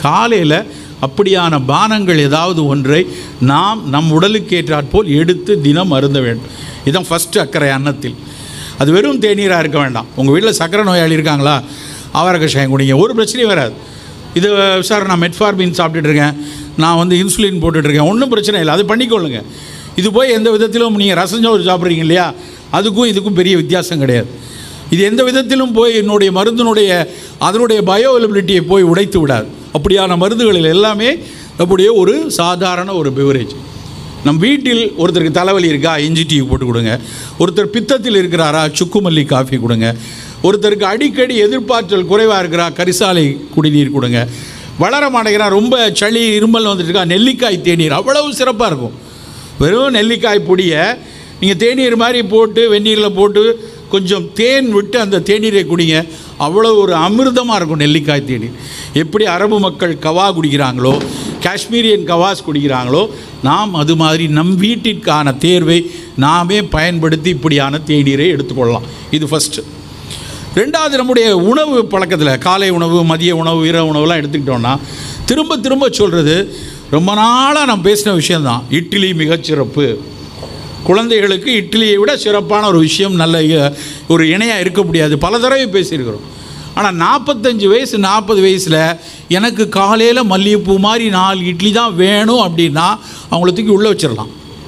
காலையில் அப்படியான பானங்கள் ஏதாவது ஒன்றை நாம் நம் உடலுக்கு ஏற்றாற்போல் எடுத்து தினம் அருந்த வேண்டும் இதுதான் ஃபஸ்ட்டு அக்கறை அன்னத்தில் அது வெறும் தேநீராக இருக்க வேண்டாம் உங்கள் வீட்டில் சக்கரை நோயாளி இருக்காங்களா அவரை கஷாயம் குடிங்க ஒரு பிரச்சனையும் வராது இது சார் நான் மெட்ஃபார்மின் சாப்பிட்டுட்டு இருக்கேன் நான் வந்து இன்சுலின் போட்டுட்ருக்கேன் ஒன்றும் பிரச்சனை இல்லை அது பண்ணிக்கொள்ளுங்க இது போய் எந்த விதத்திலும் நீங்கள் ரசஞ்சோறு சாப்பிட்றீங்க இல்லையா அதுக்கும் இதுக்கும் பெரிய வித்தியாசம் கிடையாது இது எந்த விதத்திலும் போய் என்னுடைய மருந்தினுடைய அதனுடைய பயோ அவைலபிலிட்டியை போய் உடைத்து விடாது அப்படியான மருந்துகளில் எல்லாமே நம்முடைய ஒரு சாதாரண ஒரு பெவரேஜ் நம் வீட்டில் ஒருத்தருக்கு தலைவலி இருக்கா இஞ்சி டீ போட்டு கொடுங்க ஒருத்தர் பித்தத்தில் இருக்கிறாரா சுக்குமல்லி காஃபி கொடுங்க ஒருத்தருக்கு அடிக்கடி எதிர்பார்த்தல் குறைவாக இருக்கிறா கரிசாலை குடிநீர் கொடுங்க வளர மாட்டேங்கிறா ரொம்ப சளி இருமல் வந்துட்டு இருக்கா நெல்லிக்காய் தேநீர் அவ்வளவு சிறப்பாக இருக்கும் வெறும் நெல்லிக்காய் பொடியை நீங்கள் தேநீர் மாதிரி போட்டு வெந்நீரில் போட்டு கொஞ்சம் தேன் விட்டு அந்த தேநீரை குடிங்க அவ்வளோ ஒரு அமிர்தமாக இருக்கும் நெல்லிக்காய் தேநீர் எப்படி அரபு மக்கள் கவா குடிக்கிறாங்களோ காஷ்மீரியன் கவாஸ் குடிக்கிறாங்களோ நாம் அது மாதிரி நம் வீட்டிற்கான தேர்வை நாமே பயன்படுத்தி இப்படியான தேநீரை எடுத்துக்கொள்ளலாம் இது ஃபஸ்ட்டு ரெண்டாவது நம்முடைய உணவு பழக்கத்தில் காலை உணவு மதிய உணவு இரவு உணவுலாம் எடுத்துக்கிட்டோன்னா திரும்ப திரும்ப சொல்கிறது ரொம்ப நாளாக நான் பேசின விஷயந்தான் இட்லி மிகச்சிறப்பு குழந்தைகளுக்கு இட்லியை விட சிறப்பான ஒரு விஷயம் நல்ல இ- ஒரு இணையாக இருக்க முடியாது பல தடவை பேசியிருக்கிறோம் ஆனால் நாற்பத்தஞ்சு வயசு நாற்பது வயசில் எனக்கு காலையில் மல்லிகைப்பூ மாதிரி நாலு இட்லி தான் வேணும் அப்படின்னா அவங்கள தூக்கி உள்ளே வச்சிடலாம்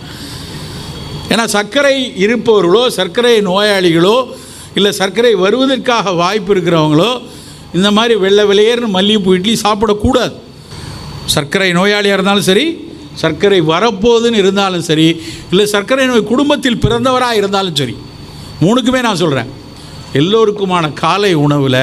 ஏன்னா சர்க்கரை இருப்பவர்களோ சர்க்கரை நோயாளிகளோ இல்லை சர்க்கரை வருவதற்காக வாய்ப்பு இருக்கிறவங்களோ இந்த மாதிரி வெள்ளை வெளியேறுன்னு மல்லிகைப்பூ இட்லி சாப்பிடக்கூடாது சர்க்கரை நோயாளியாக இருந்தாலும் சரி சர்க்கரை வரப்போகுதுன்னு இருந்தாலும் சரி இல்லை சர்க்கரை நோய் குடும்பத்தில் பிறந்தவராக இருந்தாலும் சரி மூணுக்குமே நான் சொல்கிறேன் எல்லோருக்குமான காலை உணவில்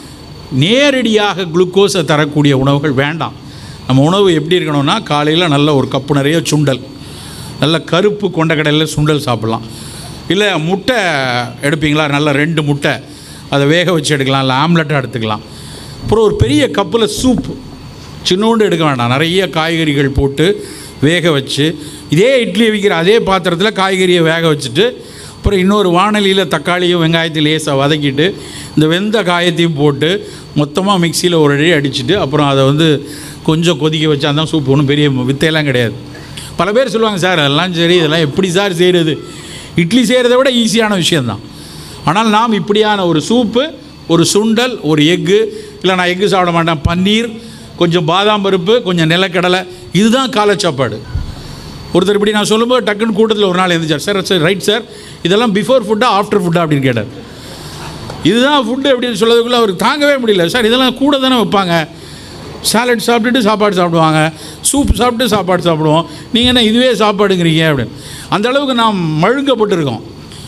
நேரடியாக குளுக்கோஸை தரக்கூடிய உணவுகள் வேண்டாம் நம்ம உணவு எப்படி இருக்கணும்னா காலையில் நல்ல ஒரு கப்பு நிறைய சுண்டல் நல்ல கருப்பு கொண்டக்கடலையில் சுண்டல் சாப்பிட்லாம் இல்லை முட்டை எடுப்பீங்களா நல்ல ரெண்டு முட்டை அதை வேக வச்சு எடுக்கலாம் இல்லை ஆம்லெட்டாக எடுத்துக்கலாம் அப்புறம் ஒரு பெரிய கப்பில் சூப் சின்னோண்டு எடுக்க வேண்டாம் நிறைய காய்கறிகள் போட்டு வேக வச்சு இதே இட்லி வைக்கிற அதே பாத்திரத்தில் காய்கறியை வேக வச்சுட்டு அப்புறம் இன்னொரு வானலியில் தக்காளியும் வெங்காயத்தையும் லேசாக வதக்கிட்டு இந்த வெந்த காயத்தையும் போட்டு மொத்தமாக மிக்சியில் ஒரு அடி அடிச்சுட்டு அப்புறம் அதை வந்து கொஞ்சம் கொதிக்க வச்சா தான் சூப் ஒன்றும் பெரிய வித்தையெல்லாம் கிடையாது பல பேர் சொல்லுவாங்க சார் அதெல்லாம் சரி இதெல்லாம் எப்படி சார் செய்கிறது இட்லி செய்கிறத விட ஈஸியான விஷயந்தான் ஆனால் நாம் இப்படியான ஒரு சூப்பு ஒரு சுண்டல் ஒரு எக்கு இல்லை நான் எக்கு சாப்பிட மாட்டேன் பன்னீர் கொஞ்சம் பாதாம் பருப்பு கொஞ்சம் நிலக்கடலை இதுதான் காலை சாப்பாடு ஒருத்தர் இப்படி நான் சொல்லும்போது டக்குன்னு கூட்டத்தில் ஒரு நாள் எழுந்திரிச்சார் சார் சார் ரைட் சார் இதெல்லாம் பிஃபோர் ஃபுட்டா ஆஃப்டர் ஃபுட்டா அப்படின்னு கேட்டார் இதுதான் ஃபுட்டு அப்படின்னு சொல்லதுக்குள்ளே அவருக்கு தாங்கவே முடியல சார் இதெல்லாம் கூட தானே வைப்பாங்க சாலட் சாப்பிட்டுட்டு சாப்பாடு சாப்பிடுவாங்க சூப் சாப்பிட்டு சாப்பாடு சாப்பிடுவோம் நீங்கள் என்ன இதுவே சாப்பாடுங்கிறீங்க அப்படின்னு அந்த அளவுக்கு நாம் மழுங்கப்பட்டிருக்கோம்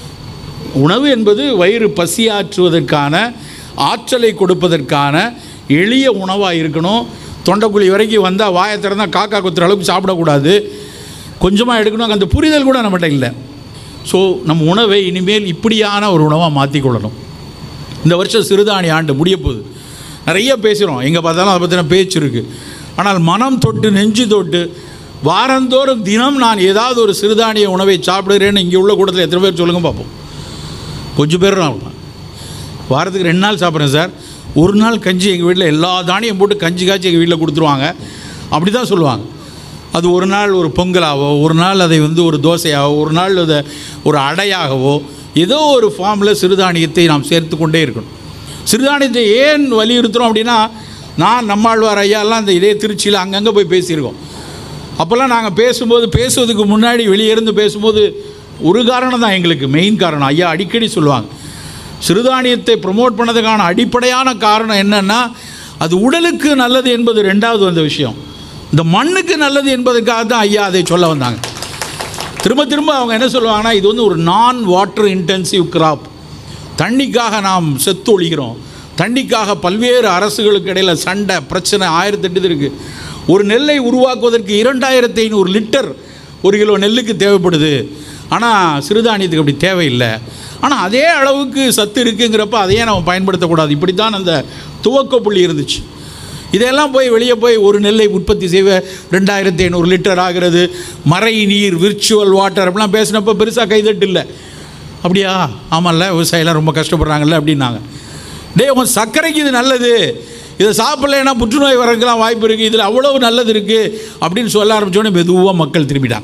உணவு என்பது வயிறு பசியாற்றுவதற்கான ஆற்றலை கொடுப்பதற்கான எளிய உணவாக இருக்கணும் தொண்டைக்குழி வரைக்கும் வந்தால் வாயை திறந்தால் காக்கா குத்துற அளவுக்கு சாப்பிடக்கூடாது கொஞ்சமாக எடுக்கணும் அந்த புரிதல் கூட நம்மகிட்ட இல்லை ஸோ நம்ம உணவை இனிமேல் இப்படியான ஒரு உணவாக மாற்றிக்கொள்ளணும் இந்த வருஷம் சிறுதானிய ஆண்டு முடிய போகுது நிறைய பேசுகிறோம் எங்கே பார்த்தாலும் அதை பற்றின பேச்சு இருக்குது ஆனால் மனம் தொட்டு நெஞ்சு தொட்டு வாரந்தோறும் தினம் நான் ஏதாவது ஒரு சிறுதானிய உணவை சாப்பிடுகிறேன்னு இங்கே உள்ள கூட்டத்தில் எத்தனை பேர் சொல்லுங்க பார்ப்போம் கொஞ்சம் பேர் தான் வாரத்துக்கு ரெண்டு நாள் சாப்பிட்றேன் சார் ஒரு நாள் கஞ்சி எங்கள் வீட்டில் எல்லா தானியம் போட்டு கஞ்சி காய்ச்சி எங்கள் வீட்டில் கொடுத்துருவாங்க அப்படி தான் சொல்லுவாங்க அது ஒரு நாள் ஒரு பொங்கலாவோ ஒரு நாள் அதை வந்து ஒரு தோசையாவோ ஒரு நாள் அதை ஒரு அடையாகவோ ஏதோ ஒரு ஃபார்மில் சிறுதானியத்தை நாம் சேர்த்து கொண்டே இருக்கணும் சிறுதானியத்தை ஏன் வலியுறுத்துகிறோம் அப்படின்னா நான் நம்மாழ்வார் ஐயாலாம் இந்த இதே திருச்சியில் அங்கங்கே போய் பேசியிருக்கோம் அப்போல்லாம் நாங்கள் பேசும்போது பேசுவதுக்கு முன்னாடி வெளியே இருந்து பேசும்போது ஒரு காரணம் தான் எங்களுக்கு மெயின் காரணம் ஐயா அடிக்கடி சொல்லுவாங்க சிறுதானியத்தை ப்ரமோட் பண்ணதுக்கான அடிப்படையான காரணம் என்னன்னா அது உடலுக்கு நல்லது என்பது ரெண்டாவது வந்த விஷயம் இந்த மண்ணுக்கு நல்லது என்பதற்காக தான் ஐயா அதை சொல்ல வந்தாங்க திரும்ப திரும்ப அவங்க என்ன சொல்லுவாங்கன்னா இது வந்து ஒரு நான் வாட்டர் இன்டென்சிவ் கிராப் தண்ணிக்காக நாம் செத்து ஒழிக்கிறோம் தண்ணிக்காக பல்வேறு அரசுகளுக்கு இடையில் சண்டை பிரச்சனை ஆயிரத்தெட்டு இருக்குது ஒரு நெல்லை உருவாக்குவதற்கு இரண்டாயிரத்தி ஐநூறு லிட்டர் ஒரு கிலோ நெல்லுக்கு தேவைப்படுது ஆனால் சிறுதானியத்துக்கு அப்படி தேவையில்லை ஆனால் அதே அளவுக்கு சத்து இருக்குங்கிறப்ப அதையே நம்ம பயன்படுத்தக்கூடாது இப்படி தான் அந்த துவக்க புள்ளி இருந்துச்சு இதெல்லாம் போய் வெளியே போய் ஒரு நெல்லை உற்பத்தி செய்வ ரெண்டாயிரத்தி ஐநூறு லிட்டர் ஆகிறது மறை நீர் விர்ச்சுவல் வாட்டர் அப்படிலாம் பேசினப்போ பெருசாக கைதட்டு இல்லை அப்படியா ஆமாம்ல விவசாயிலாம் ரொம்ப கஷ்டப்படுறாங்கல்ல அப்படின்னாங்க டேய் உன் சர்க்கரைக்கு இது நல்லது இதை சாப்பிடலைன்னா புற்றுநோய் வரதுக்கெல்லாம் வாய்ப்பு இருக்குது இதில் அவ்வளவு நல்லது இருக்குது அப்படின்னு சொல்ல ஆரம்பித்தோடனே மெதுவாக மக்கள் திரும்பிட்டாங்க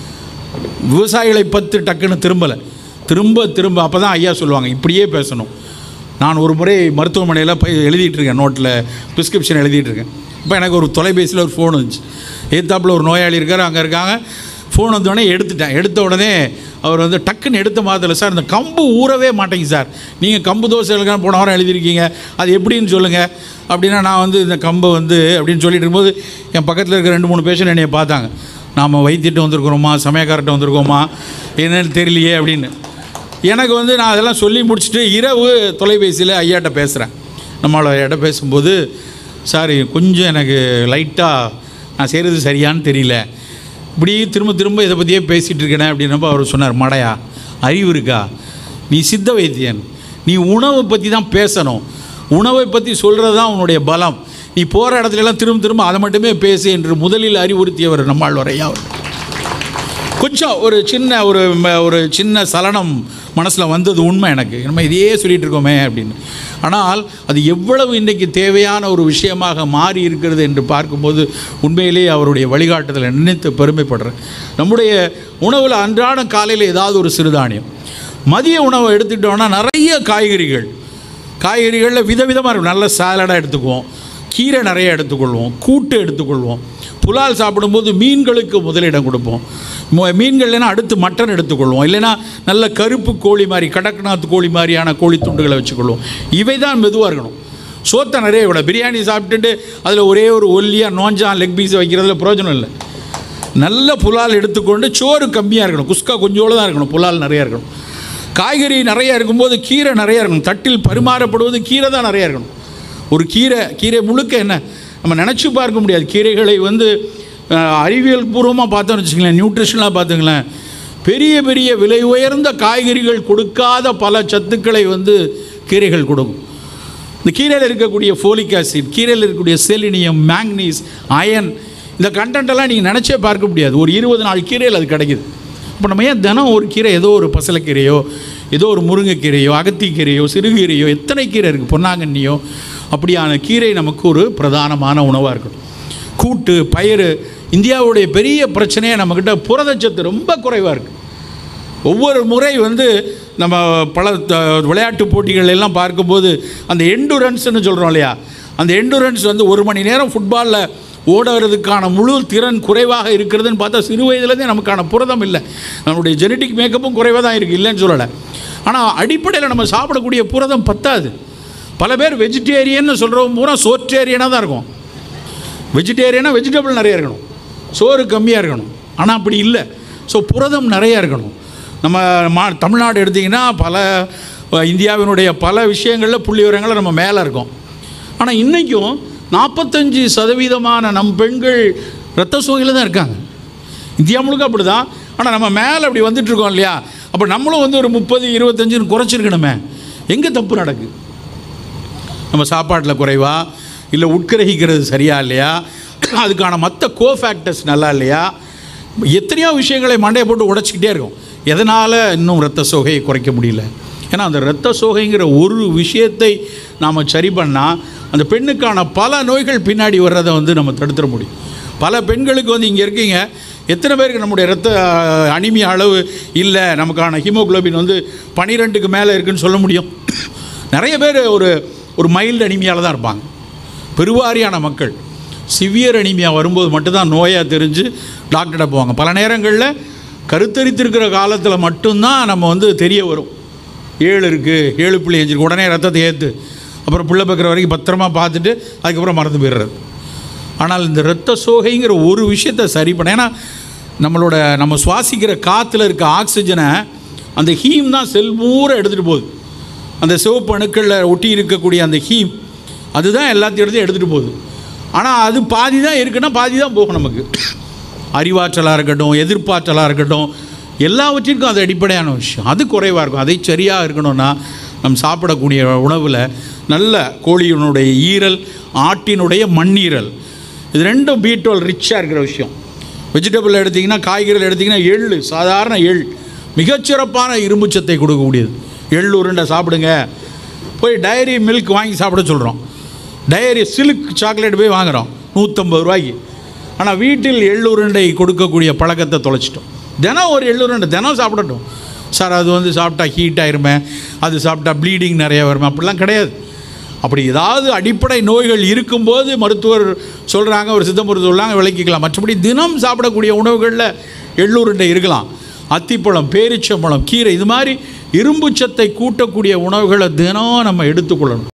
விவசாயிகளை பத்து டக்குன்னு திரும்பலை திரும்ப திரும்ப அப்போ தான் ஐயா சொல்லுவாங்க இப்படியே பேசணும் நான் ஒரு முறை மருத்துவமனையில் போய் எழுதிட்டு இருக்கேன் நோட்டில் ப்ரிஸ்கிரிப்ஷன் எழுதிட்டு இருக்கேன் இப்போ எனக்கு ஒரு தொலைபேசியில் ஒரு ஃபோன் வந்துச்சு ஏத்தாப்பில் ஒரு நோயாளி இருக்கார் அங்கே இருக்காங்க ஃபோன் வந்தோடனே எடுத்துட்டேன் எடுத்த உடனே அவர் வந்து டக்குன்னு எடுத்த மாதத்தில் சார் இந்த கம்பு ஊறவே மாட்டேங்க சார் நீங்கள் கம்பு தோசை எழுதுனா போன வாரம் எழுதியிருக்கீங்க அது எப்படின்னு சொல்லுங்கள் அப்படின்னா நான் வந்து இந்த கம்பை வந்து அப்படின்னு சொல்லிட்டு இருக்கும்போது என் பக்கத்தில் இருக்க ரெண்டு மூணு பேஷண்ட் என்னைய பார்த்தாங்க நாம் வைத்திட்டு வந்திருக்கிறோமா சமயக்கார்ட்ட வந்திருக்கோமா என்னன்னு தெரியலையே அப்படின்னு எனக்கு வந்து நான் அதெல்லாம் சொல்லி முடிச்சுட்டு இரவு தொலைபேசியில் ஐயாட்ட பேசுகிறேன் நம்மளோட ஐயாட்ட பேசும்போது சார் கொஞ்சம் எனக்கு லைட்டாக நான் செய்கிறது சரியான்னு தெரியல இப்படி திரும்ப திரும்ப இதை பற்றியே பேசிகிட்டு இருக்கேனே அப்படின்னப்போ அவர் சொன்னார் மடையா அறிவு இருக்கா நீ சித்த வைத்தியன் நீ உணவை பற்றி தான் பேசணும் உணவை பற்றி சொல்கிறது தான் உன்னுடைய பலம் நீ போகிற இடத்துலலாம் திரும்ப திரும்ப அதை மட்டுமே பேசு என்று முதலில் அறிவுறுத்தியவர் நம்மாழ்வார் ஐயா அவர் கொஞ்சம் ஒரு சின்ன ஒரு ம- ஒரு சின்ன சலனம் மனசில் வந்தது உண்மை எனக்கு நம்ம இதையே சொல்லிட்டு இருக்கோமே அப்படின்னு ஆனால் அது எவ்வளவு இன்றைக்கு தேவையான ஒரு விஷயமாக மாறி இருக்கிறது என்று பார்க்கும்போது உண்மையிலேயே அவருடைய வழிகாட்டுதலை நினைத்து பெருமைப்படுறேன் நம்முடைய உணவில் அன்றாட காலையில் ஏதாவது ஒரு சிறுதானியம் மதிய உணவை எடுத்துக்கிட்டோம்னா நிறைய காய்கறிகள் காய்கறிகளில் விதவிதமாக இருக்கும் நல்ல சாலடாக எடுத்துக்குவோம் கீரை நிறைய எடுத்துக்கொள்வோம் கூட்டு எடுத்துக்கொள்வோம் புலால் சாப்பிடும்போது மீன்களுக்கு முதலிடம் கொடுப்போம் மு- மீன்கள் இல்லைன்னா அடுத்து மட்டன் எடுத்துக்கொள்வோம் இல்லைன்னா நல்ல கருப்பு கோழி மாதிரி கடக்நாத் கோழி மாதிரியான கோழி துண்டுகளை வச்சுக்கொள்வோம் இவை தான் மெதுவாக இருக்கணும் சோத்தை நிறைய விட பிரியாணி சாப்பிட்டுட்டு அதில் ஒரே ஒரு ஒல்லியாக நோஞ்சா லெக் பீஸ் வைக்கிறதுல பிரயோஜனம் இல்லை நல்ல புலால் எடுத்துக்கொண்டு சோறு கம்மியாக இருக்கணும் குஸ்கா கொஞ்சோடு தான் இருக்கணும் புலால் நிறையா இருக்கணும் காய்கறி நிறையா இருக்கும்போது கீரை நிறையா இருக்கணும் தட்டில் பரிமாறப்படுவது கீரை தான் நிறையா இருக்கணும் ஒரு கீரை கீரை முழுக்க என்ன நம்ம நினச்சி பார்க்க முடியாது கீரைகளை வந்து அஹ், அறிவியல் பூர்வமாக பார்த்தோம்னு வச்சுங்களேன் நியூட்ரிஷனாக பார்த்துங்களேன் பெரிய பெரிய விலை உயர்ந்த காய்கறிகள் கொடுக்காத பல சத்துக்களை வந்து கீரைகள் கொடுக்கும் இந்த கீரையில் இருக்கக்கூடிய ஃபோலிக் ஆசிட் கீரையில் இருக்கக்கூடிய செலினியம் மேங்னீஸ் அயன் இந்த content எல்லாம் நீங்கள் நினச்சே பார்க்க முடியாது ஒரு இருபது நாள் கீரையில் அது கிடைக்குது இப்போ நம்ம ஏன் தினம் ஒரு கீரை ஏதோ ஒரு பசலைக்கீரையோ ஏதோ ஒரு முருங்கைக்கீரையோ அகத்திக்கீரையோ சிறுகீரையோ எத்தனை கீரை இருக்குது பொன்னாங்கண்ணியோ அப்படியான கீரை நமக்கு ஒரு பிரதானமான உணவாக இருக்கணும் கூட்டு பயிறு இந்தியாவுடைய பெரிய பிரச்சனையே நம்மக்கிட்ட புரதச்சத்து ரொம்ப குறைவாக இருக்குது ஒவ்வொரு முறை வந்து நம்ம பல த- விளையாட்டு போட்டிகள் எல்லாம் பார்க்கும்போது அந்த எண்டுரன்ஸ்னு சொல்கிறோம் இல்லையா அந்த எண்டுரன்ஸ் வந்து ஒரு மணி நேரம் ஃபுட்பாலில் ஓடுறதுக்கான முழு திறன் குறைவாக இருக்கிறதுன்னு பார்த்தா சிறு வயதுலேருந்தே நமக்கான புரதம் இல்லை நம்மளுடைய ஜெனட்டிக் மேக்கப்பும் குறைவாக தான் இருக்குது இல்லைன்னு சொல்லலை ஆனால் அடிப்படையில் நம்ம சாப்பிடக்கூடிய புரதம் பத்தாது பல பேர் வெஜிடேரியன்னு சொல்கிறவங்க பூரா சோற்றேரியனாக தான் இருக்கும் வெஜிடேரியனாக வெஜிடபிள் நிறைய இருக்கணும் சோறு கம்மியாக இருக்கணும் ஆனால் அப்படி இல்லை ஸோ புரதம் நிறைய இருக்கணும் நம்ம மா தமிழ்நாடு எடுத்திங்கன்னா பல அஹ், இந்தியாவினுடைய பல விஷயங்களில் புள்ளி விவரங்களில் நம்ம மேலே இருக்கோம் ஆனால் இன்றைக்கும் நாற்பத்தஞ்சு சதவீதமான நம் பெண்கள் இரத்த சோகையில் தான் இருக்காங்க இந்தியா முழுக்க அப்படி தான் ஆனால் நம்ம மேலே அப்படி வந்துட்டு இருக்கோம் இல்லையா அப்போ நம்மளும் வந்து ஒரு முப்பது இருபத்தஞ்சுன்னு குறைச்சிருக்கணுமே எங்கே தப்பு நடக்குது நம்ம சாப்பாட்டில் குறைவா இல்லை உட்கிரகிக்கிறது சரியா இல்லையா அதுக்கான மற்ற கோ ஃபேக்டர்ஸ் நல்லா இல்லையா எத்தனையோ விஷயங்களை மண்டையை போட்டு உடைச்சிக்கிட்டே இருக்கும் எதனால் இன்னும் இரத்த சோகையை குறைக்க முடியல ஏன்னா அந்த இரத்த சோகைங்கிற ஒரு விஷயத்தை நாம் சரி பண்ணால் அந்த பெண்ணுக்கான பல நோய்கள் பின்னாடி வர்றதை வந்து நம்ம தடுத்துட முடியும் பல பெண்களுக்கு வந்து இங்கே இருக்கீங்க எத்தனை பேருக்கு நம்முடைய இரத்த அனிமியா அளவு இல்லை நமக்கான ஹீமோகுளோபின் வந்து பனிரெண்டுக்கு மேலே இருக்குன்னு சொல்ல முடியும் நிறைய பேர் ஒரு ஒரு மைல்டு அனிமியாவில் தான் இருப்பாங்க பெருவாரியான மக்கள் சிவியர் அனிமியா வரும்போது மட்டும்தான் நோயாக தெரிஞ்சு டாக்டர்கிட்ட போவாங்க பல நேரங்களில் கருத்தரித்திருக்கிற காலத்தில் மட்டும்தான் நம்ம வந்து தெரிய வரும் ஏழு இருக்குது ஏழு புள்ளி அஞ்சு இருக்கு உடனே ரத்தத்தை ஏற்று அப்புறம் புள்ள பார்க்குற வரைக்கும் பத்திரமா பார்த்துட்டு அதுக்கப்புறம் மறந்து போயிடுறது ஆனால் இந்த இரத்த சோகைங்கிற ஒரு விஷயத்தை சரி பண்ண ஏன்னா நம்மளோட நம்ம சுவாசிக்கிற காற்றுல இருக்க ஆக்சிஜனை அந்த ஹீம் தான் செல் பூரா எடுத்துகிட்டு போகுது அந்த சிவப்பு அணுக்களில் ஒட்டி இருக்கக்கூடிய அந்த ஹீம் அதுதான் எல்லாத்தையும் எடுத்து எடுத்துகிட்டு போகுது ஆனால் அது பாதி தான் இருக்குன்னா பாதி தான் போகும் நமக்கு அறிவாற்றலாக இருக்கட்டும் எதிர்ப்பாற்றலாக இருக்கட்டும் எல்லாவற்றிற்கும் அது அடிப்படையான விஷயம் அது குறைவாக இருக்கும் அதை சரியாக இருக்கணும்னா நம் சாப்பிடக்கூடிய உணவில் நல்ல கோழியினுடைய ஈரல் ஆட்டினுடைய மண்ணீரல் இது ரெண்டும் பி டுவெல் ரிச்சாக இருக்கிற விஷயம் வெஜிடபிள் எடுத்திங்கன்னா காய்கறிகள் எடுத்திங்கன்னா எள் சாதாரண எள் மிகச்சிறப்பான இரும்புச்சத்தை கொடுக்கக்கூடியது எள் உருண்டை சாப்பிடுங்க போய் டைரி மில்க் வாங்கி சாப்பிட சொல்கிறோம் டயரி சில்க் சாக்லேட் போய் வாங்குகிறோம் நூற்றம்பது ரூபாய்க்கு ஆனால் வீட்டில் எள்ளுருண்டை கொடுக்கக்கூடிய பழக்கத்தை தொலைச்சிட்டோம் தினம் ஒரு எள்ளுருண்டை தினம் சாப்பிடட்டும் சார் அது வந்து சாப்பிட்டா ஹீட் ஆயிருமே அது சாப்பிட்டா ப்ளீடிங் நிறைய வருமே அப்படிலாம் கிடையாது அப்படி ஏதாவது அடிப்படை நோய்கள் இருக்கும்போது மருத்துவர் சொல்கிறாங்க ஒரு சித்த மருத்துவர் சொல்லாங்க விளக்கிக்கலாம் மற்றபடி தினம் சாப்பிடக்கூடிய உணவுகளில் எள்ளுருண்டை இருக்கலாம் அத்திப்பழம் பேரிச்சம்பழம் கீரை இது மாதிரி இரும்பு சத்தை கூட்டக்கூடிய உணவுகளை தினம் நம்ம எடுத்துக்கொள்ளணும்